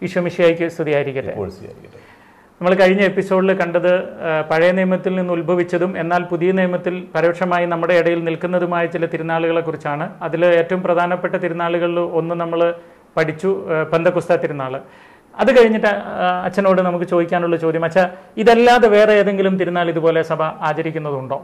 ഈശോമിശിയായിക്ക് സ്തുതിയായിരിക്കട്ടെ ഇപ്പോൾ സ്വീകരിക്കട്ടെ നമ്മൾ കഴിഞ്ഞ എപ്പിസോഡിൽ കണ്ടത് ആ, പഴയ നിയമത്തിൽ നിന്ന് ഉത്ഭവിച്ചതും എന്നാൽ പുതിയ നിയമത്തിൽ പരോക്ഷമായി നമ്മുടെ ഇടയിൽ നിൽക്കുന്നതുമായ ചില തിരുനാളുകളെ കുറിച്ചാണ് അതിൽ ഏറ്റവും പ്രധാനപ്പെട്ട തിരുനാളുകളിൽ ഒന്ന് നമ്മൾ പഠിച്ചു ആ, പെന്തക്കുസ്ത തിരുനാൾ അത് കഴിഞ്ഞിട്ട് ആ, അച്ഛനോട് നമുക്ക് ചോദിക്കാനുള്ള ചോദ്യം അച്ഛാ ഇതല്ലാതെ വേറെ ഏതെങ്കിലും തിരുനാൾ ഇതുപോലെ സഭ ആചരിക്കുന്നതുണ്ടോ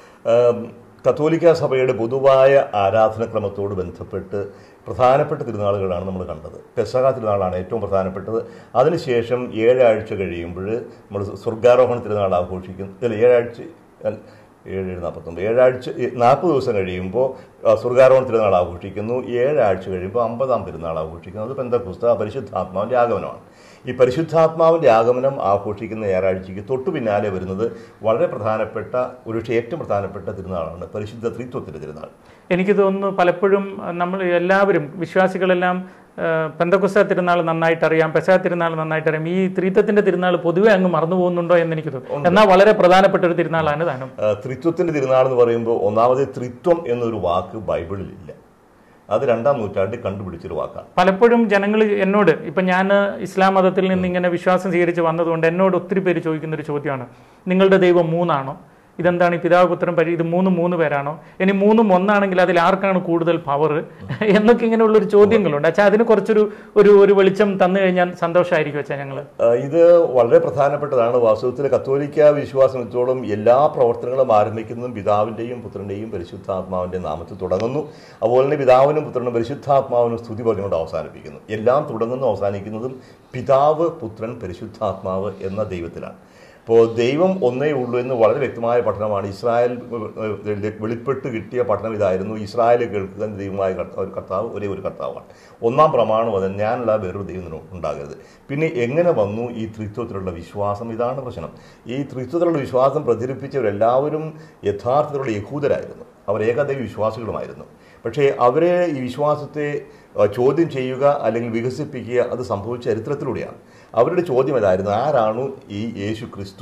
ആം, കത്തോലിക്ക സഭയുടെ പൊതുവായ ആരാധനക്രമത്തോട് ബന്ധപ്പെട്ട് പ്രധാനപ്പെട്ട തിരുനാളുകളാണ് നമ്മൾ കണ്ടത് പെസഹ തിരുനാളാണ് ഏറ്റവും പ്രധാനപ്പെട്ടത് അതിനുശേഷം ഏഴാഴ്ച കഴിയുമ്പോൾ നമ്മൾ സ്വർഗാരോഹണ തിരുനാൾ ആഘോഷിക്കും അല്ല ഏഴാഴ്ച അല്ല, ഏഴ് ഏഴ് നാൽപ്പത്തൊമ്പത് ഏഴാഴ്ച നാൽപ്പത് ദിവസം കഴിയുമ്പോൾ ആ, സ്വർഗാരോഹണ തിരുനാൾ ആഘോഷിക്കുന്നു ഏഴാഴ്ച കഴിയുമ്പോൾ അമ്പതാം തിരുനാൾ ആഘോഷിക്കുന്നു അത് പെന്തക്കുസ്ത പരിശുദ്ധാത്മാവിൻ്റെ ആഗമനമാണ് ഈ പരിശുദ്ധാത്മാവിൻ്റെ ആഗമനം ആഘോഷിക്കുന്ന ഞായറാഴ്ചയ്ക്ക് തൊട്ടു പിന്നാലെ വരുന്നത് വളരെ പ്രധാനപ്പെട്ട ഒരുപക്ഷെ ഏറ്റവും പ്രധാനപ്പെട്ട തിരുനാളാണ് പരിശുദ്ധ ത്രിത്വത്തിൻ്റെ തിരുനാൾ എനിക്ക് തോന്നുന്നു പലപ്പോഴും നമ്മൾ എല്ലാവരും വിശ്വാസികളെല്ലാം പെന്തക്കുസ്ത തിരുനാൾ നന്നായിട്ട് അറിയാം പെസഹ തിരുനാൾ നന്നായിട്ട് അറിയാം ഈ ത്രീത്വത്തിന്റെ തിരുനാൾ പൊതുവെ അങ്ങ് മറന്നു പോകുന്നുണ്ടോ എന്ന് എനിക്ക് തോന്നുന്നു എന്നാൽ വളരെ പ്രധാനപ്പെട്ട ഒരു തിരുനാളാണ് താനും ആ, ത്രിത്വത്തിൻ്റെ തിരുനാൾ എന്ന് പറയുമ്പോൾ ഒന്നാമത് ത്രിത്വം എന്നൊരു വാക്ക് ബൈബിളിലില്ല അത് രണ്ടാം നൂറ്റാണ്ടിൽ കണ്ടുപിടിച്ചൊരു വാക്കാണ് പലപ്പോഴും ജനങ്ങൾ എന്നോട് ഇപ്പം ഞാൻ ഇസ്ലാം മതത്തിൽ നിന്ന് ഇങ്ങനെ വിശ്വാസം സ്വീകരിച്ച് വന്നതുകൊണ്ട് എന്നോട് ഒത്തിരി പേര് ചോദിക്കുന്ന ഒരു ചോദ്യമാണ് നിങ്ങളുടെ ദൈവം മൂന്നാണോ ഇതെന്താണ് ഈ പിതാവ് പുത്രൻ പരി ഇത് മൂന്നും മൂന്ന് പേരാണോ ഇനി മൂന്നും ഒന്നാണെങ്കിൽ അതിൽ ആർക്കാണ് കൂടുതൽ പവർ എന്നൊക്കെ ഇങ്ങനെയുള്ളൊരു ചോദ്യങ്ങളുണ്ട് അച്ഛാ അതിന് കുറച്ചൊരു ഒരു ഒരു വെളിച്ചം തന്നു കഴിഞ്ഞാൽ സന്തോഷമായിരിക്കും അച്ഛാ ഞങ്ങൾ ആ, ഇത് വളരെ പ്രധാനപ്പെട്ടതാണ് വാസ്തവത്തിൽ കത്തോലിക്ക വിശ്വാസം വെച്ചോളം എല്ലാ പ്രവർത്തനങ്ങളും ആരംഭിക്കുന്നതും പിതാവിൻ്റെയും പുത്രൻ്റെയും പരിശുദ്ധാത്മാവിൻ്റെ നാമത്തിൽ തുടങ്ങുന്നു അതുപോലെ തന്നെ പിതാവിനും പുത്രനും പരിശുദ്ധാത്മാവിനും സ്തുതി പറഞ്ഞുകൊണ്ട് അവസാനിപ്പിക്കുന്നു എല്ലാം തുടങ്ങുന്നു അവസാനിക്കുന്നതും പിതാവ് പുത്രൻ പരിശുദ്ധാത്മാവ് എന്ന ദൈവത്തിലാണ് അപ്പോൾ ദൈവം ഒന്നേ ഉള്ളൂ എന്ന് വളരെ വ്യക്തമായ പഠനമാണ് ഇസ്രായേൽ ഏഹ്, വെളിപ്പെട്ട് കിട്ടിയ പഠനം ഇതായിരുന്നു ഇസ്രായേൽ കേൾക്കുക ദൈവമായ കർത്ത- ഒരു കർത്താവ് ഒരേ ഒരു കർത്താവാണ് ഒന്നാം പ്രമാണം അത് ഞാനുള്ള വേറൊരു ദൈവം ഇതിന് ഉണ്ടാകരുത് പിന്നെ എങ്ങനെ വന്നു ഈ ത്രിത്വത്തിലുള്ള വിശ്വാസം ഇതാണ് പ്രശ്നം ഈ ത്രിത്വത്തിലുള്ള വിശ്വാസം പ്രചരിപ്പിച്ചവരെല്ലാവരും യഥാർത്ഥത്തിലുള്ള യഹൂദരായിരുന്നു അവർ ഏകദൈവ വിശ്വാസികളുമായിരുന്നു പക്ഷേ അവരെ ഈ വിശ്വാസത്തെ ആ, ചോദ്യം ചെയ്യുക അല്ലെങ്കിൽ വികസിപ്പിക്കുക അത് സംഭവിച്ച ചരിത്രത്തിലൂടെയാണ് അവരുടെ ചോദ്യം ഇതായിരുന്നു ആരാണ് ഈ യേശു ക്രിസ്തു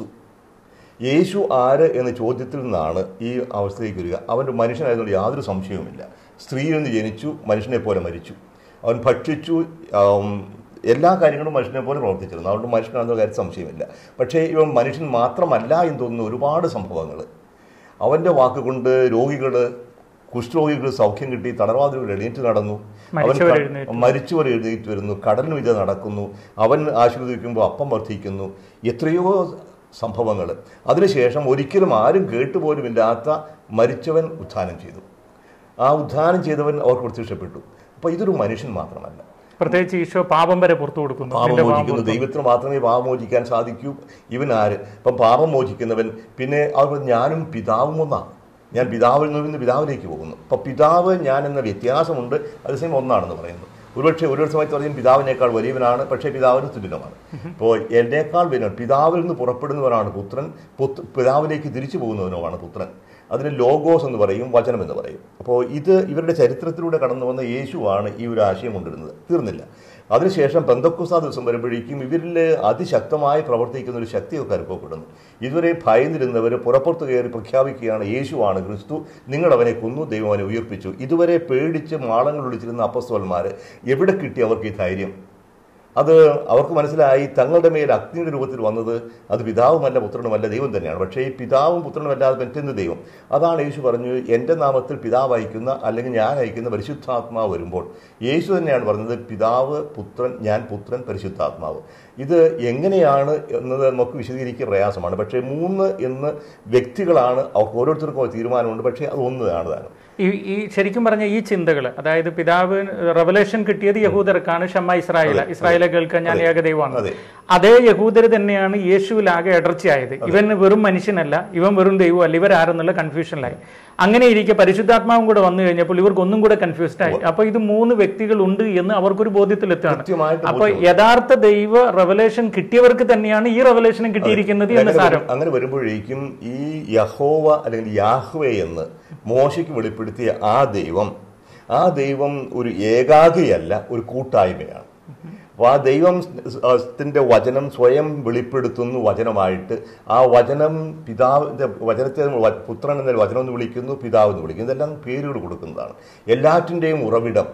യേശു ആര് എന്ന ചോദ്യത്തിൽ നിന്നാണ് ഈ അവസ്ഥയിലേക്ക് വരിക അവൻ്റെ മനുഷ്യനായതുകൊണ്ട് യാതൊരു സംശയവുമില്ല സ്ത്രീയിൽ നിന്ന് ജനിച്ചു മനുഷ്യനെ പോലെ മരിച്ചു അവൻ ഭക്ഷിച്ചു ആം, എല്ലാ കാര്യങ്ങളും മനുഷ്യനെ പോലെ പ്രവർത്തിച്ചിരുന്നു അതുകൊണ്ട് മനുഷ്യനാണെന്ന കാര്യം സംശയമില്ല പക്ഷേ ഇവൻ മനുഷ്യൻ മാത്രമല്ല എന്ന് തോന്നുന്ന ഒരുപാട് സംഭവങ്ങൾ അവൻ്റെ വാക്കുകൊണ്ട് രോഗികൾ കുഷ്ഠരോഗികൾ സൗഖ്യം കിട്ടി തളർവാദികൾ എണീറ്റ് നടന്നു അവൻ മരിച്ചവർ ക- എഴുന്നേറ്റു. മരിച്ചവർ എഴുന്നേറ്റ് വരുന്നു കടലിന് ഇത് നടക്കുന്നു അവൻ ആശീർവദിക്കുമ്പോൾ അപ്പം വർദ്ധിക്കുന്നു എത്രയോ സംഭവങ്ങൾ അതിനുശേഷം ഒരിക്കലും ആരും കേട്ടുപോലുമില്ലാത്ത മരിച്ചവൻ ഉത്ഥാനം ചെയ്തു ആ ഉത്ഥാനം ചെയ്തവൻ അവർക്ക് പ്രത്യക്ഷപ്പെട്ടു അപ്പോൾ ഇതൊരു മനുഷ്യൻ മാത്രമല്ല പ്രത്യേകിച്ച് ഈശോ പാപം വരെ പുറത്തു കൊടുക്കുന്നു പാപം നിന്റെ പാപം മോചിക്കുന്നു ദൈവത്തിന് മാത്രമേ പാപം മോചിക്കാൻ സാധിക്കൂ ഇവൻ ആര് ഇപ്പം പാപം മോചിക്കുന്നവൻ പിന്നെ അവർ ഞാനും പിതാവും ഒന്നാണ് ഞാൻ പിതാവിൽ നിന്ന് പിതാവിലേക്ക് പോകുന്നു അപ്പം പിതാവ് ഞാൻ എന്ന വ്യത്യാസമുണ്ട് അതേസമയം ഒന്നാണെന്ന് പറയുന്നു ഒരുപക്ഷെ ഒരു സമയത്ത് പറയും പിതാവിനേക്കാൾ വലിയവനാണ് പക്ഷേ പിതാവിന് തുല്യമാണ് ഇപ്പോൾ എന്നേക്കാൾ വലിയ പിതാവിൽ നിന്ന് പുറപ്പെടുന്നവനാണ് പുത്രൻ പുത്ര പിതാവിലേക്ക് തിരിച്ചു പോകുന്നവനുമാണ് പുത്രൻ അതിന് ലോഗോസ് എന്ന് പറയും വചനം എന്ന് പറയും അപ്പോൾ ഇത് ഇവരുടെ ചരിത്രത്തിലൂടെ കടന്നു വന്ന യേശുവാണ് ഈ ഒരു ആശയം കൊണ്ടുവരുന്നത് തീർന്നില്ല അതിനുശേഷം പെന്തക്കുസ ദിവസം വരുമ്പോഴേക്കും ഇവരിൽ അതിശക്തമായി പ്രവർത്തിക്കുന്ന ഒരു ശക്തിയൊക്കെ അനുഭവപ്പെടുന്നു ഇതുവരെ ഭയന്നിരുന്നവർ പുറപ്പുറത്ത് കയറി പ്രഖ്യാപിക്കുകയാണ് യേശുവാണ് ക്രിസ്തു നിങ്ങൾ അവനെ കൊന്നു ദൈവം അവനെ ഉയർപ്പിച്ചു ഇതുവരെ പേടിച്ച് മാളങ്ങൾ ഒളിച്ചിരുന്ന അപ്പസ്തോന്മാർ എവിടെ കിട്ടി അവർക്ക് ഈ ധൈര്യം അത് അവർക്ക് മനസ്സിലായി തങ്ങളുടെ മേൽ അഗ്നിയുടെ രൂപത്തിൽ വന്നത് അത് പിതാവുമല്ല പുത്രനുമല്ല ദൈവം തന്നെയാണ് പക്ഷേ ഈ പിതാവും പുത്രനും അല്ലാതെ മറ്റെന്ത് ദൈവം അതാണ് യേശു പറഞ്ഞു എൻ്റെ നാമത്തിൽ പിതാവ് അയക്കുന്ന അല്ലെങ്കിൽ ഞാൻ അയക്കുന്ന പരിശുദ്ധാത്മാവ് വരുമ്പോൾ യേശു തന്നെയാണ് പറഞ്ഞത് പിതാവ് പുത്രൻ ഞാൻ പുത്രൻ പരിശുദ്ധാത്മാവ് ഇത് എങ്ങനെയാണ് എന്നത് നമുക്ക് വിശദീകരിക്കുക പ്രയാസമാണ് പക്ഷേ മൂന്ന് എന്ന് വ്യക്തികളാണ് അവർക്ക് ഓരോരുത്തർക്കും തീരുമാനമുണ്ട് പക്ഷേ അത് ഒന്നതാണ് താനും ഈ ഈ ശരിക്കും പറഞ്ഞ ഈ ചിന്തകൾ അതായത് പിതാവ് റവലേഷൻ കിട്ടിയത് യഹൂദർക്കാണ് ഷമ്മ ഇസ്രായേല ഇസ്രായേലെ കേൾക്കാൻ ഞാൻ ഏകദൈവമാണ് അതെ. അതേ യഹൂദര് തന്നെയാണ് യേശുവിലാകെ ഇടർച്ചയായത് ഇവൻ വെറും മനുഷ്യനല്ല ഇവൻ വെറും ദൈവമല്ല ഇവരാരെന്നുള്ള കൺഫ്യൂഷനിലായി അങ്ങനെ ഇരിക്കെ പരിശുദ്ധാത്മാവും കൂടെ വന്നു കഴിഞ്ഞപ്പോൾ ഇവർക്ക് ഒന്നും കൂടെ കൺഫ്യൂസ്ഡ് ആയി അപ്പൊ ഇത് മൂന്ന് വ്യക്തികൾ ഉണ്ട് എന്ന് അവർക്കൊരു ബോധ്യത്തിലെത്തുകയാണ് കൃത്യമായിട്ട് അപ്പൊ യഥാർത്ഥ ദൈവ റവലേഷൻ കിട്ടിയവർക്ക് തന്നെയാണ് ഈ റവലേഷനും കിട്ടിയിരിക്കുന്നത് എന്ന് അങ്ങനെ സാരം വരും- അങ്ങനെ വരുമ്പോഴേക്കും ഈ യഹോവ അല്ലെങ്കിൽ യാഹ്വേ എന്ന് മോശയ്ക്ക് വെളിപ്പെടുത്തിയ ആ ദൈവം ആ ദൈവം ഒരു ഏകാഗിയല്ല ഒരു കൂട്ടായ്മയാണ് അപ്പോൾ ആ ദൈവത്തിന്റെ വചനം സ്വയം വെളിപ്പെടുത്തുന്നു വചനമായിട്ട് ആ വചനം പിതാവിന്റെ വചനത്തെ നമ്മൾ വ- പുത്രൻ എന്ന വചനം എന്ന് വിളിക്കുന്നു പിതാവ് എന്ന് വിളിക്കുന്നു ഇതെല്ലാം പേരുകൾ കൊടുക്കുന്നതാണ് എല്ലാറ്റിൻ്റെയും ഉറവിടം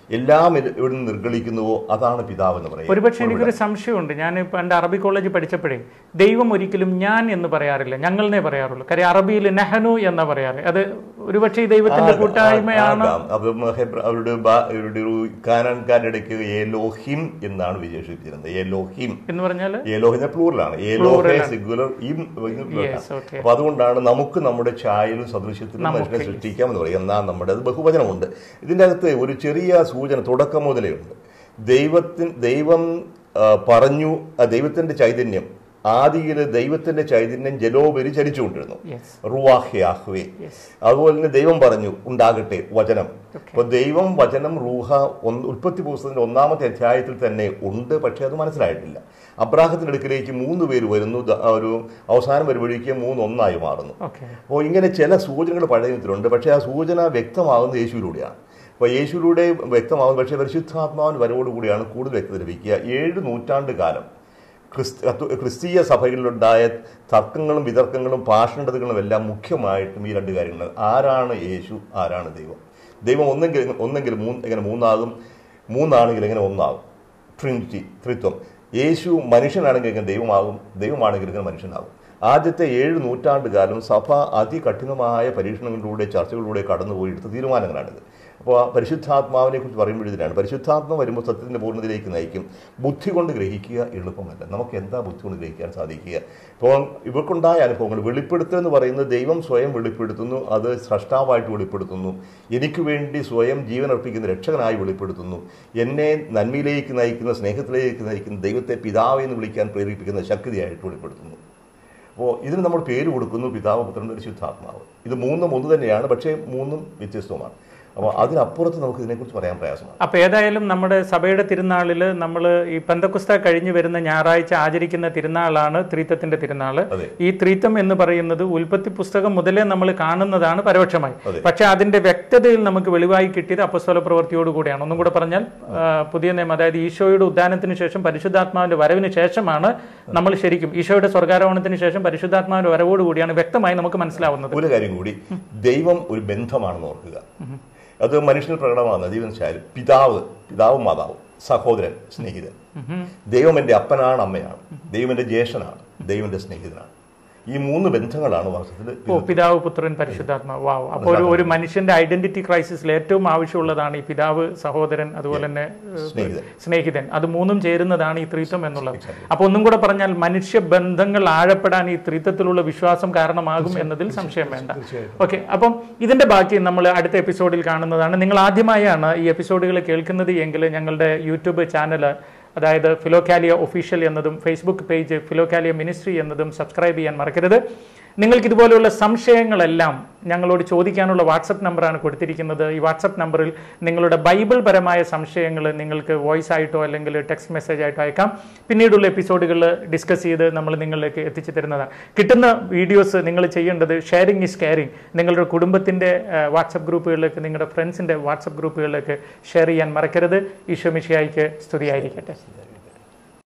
എല്ലാം എ- എവിടെ നിന്ന് നിർഗളിക്കുന്നുവോ അതാണ് പിതാവ് എന്ന് പറയുന്നത് ഒരുപക്ഷെ എനിക്കൊരു സംശയമുണ്ട് ഞാൻ ഇപ്പം എൻ്റെ അറബി കോളേജ് പഠിച്ചപ്പോഴേ ദൈവം ഒരിക്കലും ഞാൻ എന്ന് പറയാറില്ല ഞങ്ങളെന്നേ പറയാറുള്ളൂ കാര്യം അറബിയിൽ നെഹനു എന്ന് പറയാറ് അത് ഒരുപക്ഷെ ഈ ദൈവത്തിന്റെ കൂട്ടായ്മയാണ് ആകാം. അപ്പം ഹെബ്ര- അവരുടെ ബാ- അവരുടെ ഒരു കാനാൻകാരുടെ ഇടയ്ക്ക് ഏലോഹിം എന്നാണ് വിശേഷിപ്പിച്ചിരുന്നത് ഏലോഹിം എന്ന് പറഞ്ഞാൽ ഏലോഹിന്റെ പ്ലൂറലാണ് ഏലോഹെ സിഗുലർ ഇം Yes, okay. അപ്പൊ അതുകൊണ്ടാണ് നമുക്ക് നമ്മുടെ ഛായയിലും സദൃശ്യത്തിലും മനുഷ്യനെ സൃഷ്ടിക്കാം എന്ന് പറയും എന്നാൽ നമ്മുടെ അത് ബഹുവചനമുണ്ട് ഇതിൻ്റെ അകത്ത് ഒരു ചെറിയ സൂചന തുടക്കം മുതലേ ഉണ്ട് ദൈവത്തിന് ദൈവം ആ, പറഞ്ഞു ആ, ദൈവത്തിന്റെ ചൈതന്യം ആദിയിൽ ദൈവത്തിന്റെ ചൈതന്യം ജലോപരി ചലിച്ചുകൊണ്ടിരുന്നു യെസ് റുവാഹ്യാഹ്വേ യെസ് അതുപോലെ തന്നെ ദൈവം പറഞ്ഞു ഉണ്ടാകട്ടെ വചനം അപ്പൊ ദൈവം വചനം റൂഹ ഒന്ന് ഉൽപ്പത്തി പുസ്തകത്തിന്റെ ഒന്നാമത്തെ അധ്യായത്തിൽ തന്നെ ഉണ്ട് പക്ഷെ അത് മനസ്സിലായിട്ടില്ല അബ്രാഹത്തിന്റെ അടുക്കിലേക്ക് മൂന്ന് പേര് വരുന്നു ദ- ഒരു അവസാനം വരുമ്പോഴേക്കും മൂന്ന് ഒന്നായി മാറുന്നു ഓക്കെ അപ്പോൾ ഇങ്ങനെ ചില സൂചനകൾ പഴയ നിയമത്തിലുണ്ട് പക്ഷേ ആ സൂചന വ്യക്തമാകുന്നത് യേശുവിലൂടെയാണ് അപ്പോൾ യേശുവിലൂടെ വ്യക്തമാകും പക്ഷേ പരിശുദ്ധാത്മാവിന് വരവോടുകൂടിയാണ് കൂടുതൽ വ്യക്തത ലഭിക്കുക ഏഴ് നൂറ്റാണ്ട് കാലം ക്രിസ്ത കത്തോ- ക്രിസ്തീയ സഭകളിലുണ്ടായ തർക്കങ്ങളും വിതർക്കങ്ങളും പാഷണതകളും എല്ലാം മുഖ്യമായിട്ടും ഈ രണ്ട് കാര്യങ്ങൾ ആരാണ് യേശു ആരാണ് ദൈവം ദൈവം ഒന്നെങ്കിൽ ഒന്നെങ്കിൽ മൂന്ന് എങ്ങനെ മൂന്നാകും മൂന്നാണെങ്കിൽ എങ്ങനെ ഒന്നാകും ട്രിനിറ്റി ത്രിത്വം യേശു മനുഷ്യനാണെങ്കിൽ എങ്ങനെ ദൈവമാകും ദൈവമാണെങ്കിൽ എങ്ങനെ മനുഷ്യനാകും ആദ്യത്തെ ഏഴ് നൂറ്റാണ്ട് കാലം സഭ അതികഠിനമായ പരീക്ഷണങ്ങളിലൂടെ ചർച്ചകളിലൂടെ കടന്നുപോയി എടുത്ത തീരുമാനങ്ങളാണിത് അപ്പോൾ ആ പരിശുദ്ധാത്മാവിനെ കുറിച്ച് പറയുമ്പോഴത്തേനാണ് പരിശുദ്ധാത്മ വരുമ്പോൾ സത്യത്തിൻ്റെ പൂർണ്ണതയിലേക്ക് നയിക്കും ബുദ്ധി കൊണ്ട് ഗ്രഹിക്കുക എളുപ്പമല്ല നമുക്ക് എന്താ ബുദ്ധി കൊണ്ട് ഗ്രഹിക്കാൻ സാധിക്കുക ഇപ്പോൾ ഇവർക്കുണ്ടായ അനുഭവങ്ങൾ വെളിപ്പെടുത്തൽ എന്ന് പറയുന്നത് ദൈവം സ്വയം വെളിപ്പെടുത്തുന്നു അത് സ്രഷ്ടാവായിട്ട് വെളിപ്പെടുത്തുന്നു എനിക്ക് വേണ്ടി സ്വയം ജീവൻ അർപ്പിക്കുന്ന രക്ഷകനായി വെളിപ്പെടുത്തുന്നു എന്നെ നന്മയിലേക്ക് നയിക്കുന്ന സ്നേഹത്തിലേക്ക് നയിക്കുന്ന ദൈവത്തെ പിതാവ് എന്ന് വിളിക്കാൻ പ്രേരിപ്പിക്കുന്ന ശക്തിയായിട്ട് വെളിപ്പെടുത്തുന്നു അപ്പോൾ ഇതിന് നമ്മൾ പേര് കൊടുക്കുന്നു പിതാവ് പുത്രൻ പരിശുദ്ധാത്മാവ് ഇത് മൂന്നും ഒന്ന് തന്നെയാണ് പക്ഷേ മൂന്നും വ്യത്യസ്തവുമാണ് അപ്പോൾ അതിനപ്പുറത്ത് നമുക്ക് ഇതിനെക്കുറിച്ച് പറയാൻ പ്രയാസമാണ് അപ്പൊ ഏതായാലും നമ്മുടെ സഭയുടെ തിരുനാളിൽ നമ്മൾ ഈ പെന്തക്കുസ്ത കഴിഞ്ഞു വരുന്ന ഞായറാഴ്ച ആചരിക്കുന്ന തിരുനാളാണ് ത്രീത്തത്തിന്റെ തിരുനാള് അതെ. ഈ ത്രീത്തം എന്ന് പറയുന്നത് ഉൽപ്പത്തി പുസ്തകം മുതലേ നമ്മൾ കാണുന്നതാണ് പരോക്ഷമായി അതെ. പക്ഷെ അതിന്റെ വ്യക്തതയിൽ നമുക്ക് വെളിവായി കിട്ടിയത് അപ്പസ്തല പ്രവൃത്തിയോട് കൂടിയാണ് ഒന്നും കൂടെ പറഞ്ഞാൽ ആ, പുതിയ നിയമം അതായത് ഈശോയുടെ ഉദ്ധാനത്തിന് ശേഷം പരിശുദ്ധാത്മാവിന്റെ വരവിന് ശേഷമാണ് നമ്മൾ ശരിക്കും ഈശോയുടെ സ്വർഗാരോഹണത്തിന് ശേഷം പരിശുദ്ധാത്മാവിന്റെ വരവോട് കൂടിയാണ് വ്യക്തമായി നമുക്ക് മനസ്സിലാവുന്നത് ഒരു കാര്യം കൂടി ദൈവം ഒരു ബന്ധമാണെന്ന് ഓർക്കുക അത് മനുഷ്യന് പ്രകടമാകുന്നത് ദൈവം വെച്ചാൽ പിതാവ് പിതാവും മാതാവും സഹോദരൻ സ്നേഹിതൻ ദൈവം എൻ്റെ അപ്പനാണ് അമ്മയാണ് ദൈവം എൻ്റെ ജ്യേഷ്ഠനാണ് ദൈവം എൻ്റെ സ്നേഹിതനാണ് ഈ മൂന്ന് ബന്ധങ്ങളാണ് വാസ്തവത്തിൽ ഓ പിതാവ് പുത്രൻ പരിശുദ്ധാത്മാവ് വാവ് അപ്പോൾ ഒരു ഒരു മനുഷ്യന്റെ ഐഡന്റിറ്റി ക്രൈസിസിൽ ഏറ്റവും ആവശ്യമുള്ളതാണ് ഈ പിതാവ് സഹോദരൻ അതുപോലെ തന്നെ ഏഹ്, സ്നേഹിതൻ സ്നേഹിതൻ അത് മൂന്നും ചേരുന്നതാണ് ഈ ത്രിത്വം എന്നുള്ളത് അപ്പൊ ഒന്നും കൂടെ പറഞ്ഞാൽ മനുഷ്യ ബന്ധങ്ങൾ ആഴപ്പെടാൻ ഈ ത്രിത്വത്തിലുള്ള വിശ്വാസം കാരണമാകും എന്നതിൽ സംശയം വേണ്ട ഓക്കെ അപ്പം ഇതിന്റെ ബാക്കി നമ്മൾ അടുത്ത എപ്പിസോഡിൽ കാണുന്നതാണ് നിങ്ങൾ ആദ്യമായാണ് ഈ എപ്പിസോഡുകൾ കേൾക്കുന്നത് എങ്കിൽ ഞങ്ങളുടെ യൂട്യൂബ് ചാനൽ അതായത് ഫിലോക്കാലിയ ഒഫീഷ്യൽ എന്നതും ഫേസ്ബുക്ക് പേജ് ഫിലോക്കാലിയ മിനിസ്ട്രി എന്നതും സബ്സ്ക്രൈബ് ചെയ്യാൻ മറക്കരുത് നിങ്ങൾക്ക് ഇതുപോലെയുള്ള സംശയങ്ങളെല്ലാം ഞങ്ങളോട് ചോദിക്കാനുള്ള വാട്സപ്പ് നമ്പറാണ് കൊടുത്തിരിക്കുന്നത് ഈ വാട്സപ്പ് നമ്പറിൽ നിങ്ങളുടെ ബൈബിൾ പരമായ സംശയങ്ങൾ നിങ്ങൾക്ക് വോയിസ് ആയിട്ടോ അല്ലെങ്കിൽ ടെക്സ്റ്റ് മെസ്സേജ് ആയിട്ടോ അയക്കാം പിന്നീടുള്ള എപ്പിസോഡുകളിൽ ഡിസ്കസ് ചെയ്ത് നമ്മൾ നിങ്ങളിലേക്ക് എത്തിച്ചു തരുന്നതാണ് കിട്ടുന്ന വീഡിയോസ് നിങ്ങൾ ചെയ്യേണ്ടത് ഷെയറിംഗ് ഈസ് കെയറിംഗ് നിങ്ങളുടെ കുടുംബത്തിൻ്റെ വാട്സപ്പ് ഗ്രൂപ്പുകളിലേക്ക് നിങ്ങളുടെ ഫ്രണ്ട്സിൻ്റെ വാട്സപ്പ് ഗ്രൂപ്പുകളിലേക്ക് ഷെയർ ചെയ്യാൻ മറക്കരുത് ഈശോ മിഷിയായിക്ക് സ്തുതിയായിരിക്കട്ടെ